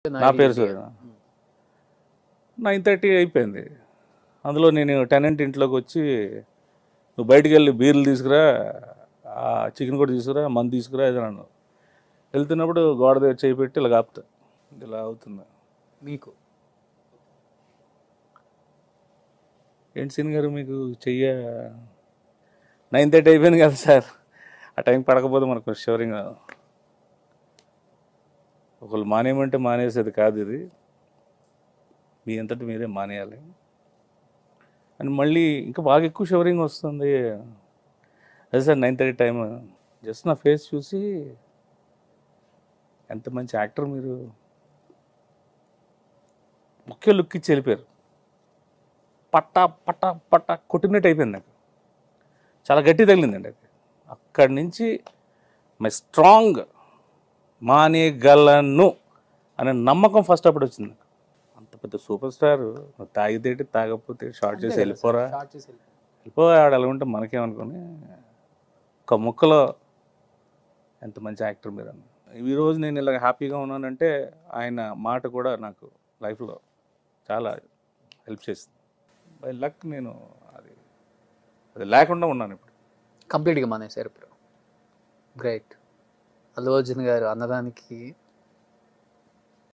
నా పేరు సూర్య nine thirty అయిపోయింది అందులో నేను టెనెంట్ ఇంట్లోకి వచ్చి నువ్వు బయటికి వెళ్ళి బీర్లు తీసుకురా ఆ చికెన్ కూడా తీసుకురా మందు తీసుకురా ఇది నన్ను వెళ్తున్నప్పుడు గోడ దగ్గర చేయి పెట్టి ఇలా కాపుతా ఇలా అవుతుంది మీకు ఏంటి సీన్ గారు మీకు చెయ్య నైన్ థర్టీ అయిపోయింది కదా సార్ ఆ టైం పడకపోతే మనకు షవరింగ్ ఒకళ్ళు మానేయమంటే మానేసేది కాదు ఇది మీ అంతటి మీరే మానేయాలి అని మళ్ళీ ఇంకా బాగా ఎక్కువ షవరింగ్ వస్తుంది అదే sir nine thirty time just నా ఫేస్ చూసి ఎంత మంచి యాక్టర్ మీరు ఒకే లుక్ ఇచ్చి వెళ్ళిపోయారు పట్టా పట్టా పట్టా కొట్టినట్టు అయిపోయింది నాకు చాలా గట్టి తగిలిందండి అది అక్కడి నుంచి మై స్ట్రాంగ్ మానేయగలను అనే నమ్మకం ఫస్ట్ అప్పుడు వచ్చింది నాకు అంత పెద్ద సూపర్ స్టార్ నువ్వు తాగితేటి తాగకపోతే షార్ట్ చేసి వెళ్ళిపోరా స్టార్ట్ చేసి వెళ్ళిపో. వెళ్ళిపో ఆడ ఎలా ఉంటే మనకేమనుకుని ఒక ముక్కలో ఎంత మంచి యాక్టర్ మీరు అన్న ఈరోజు నేను ఇలా హ్యాపీగా ఉన్నానంటే ఆయన మాట కూడా నాకు లైఫ్లో చాలా హెల్ప్ చేసింది బై లక్ నేను అది అది లేకుండా ఉన్నాను ఇప్పుడు కంప్లీట్గా మానేశారు ఇప్పుడు గ్రేట్ అల్లు అర్జున్ గారు అన్నదానికి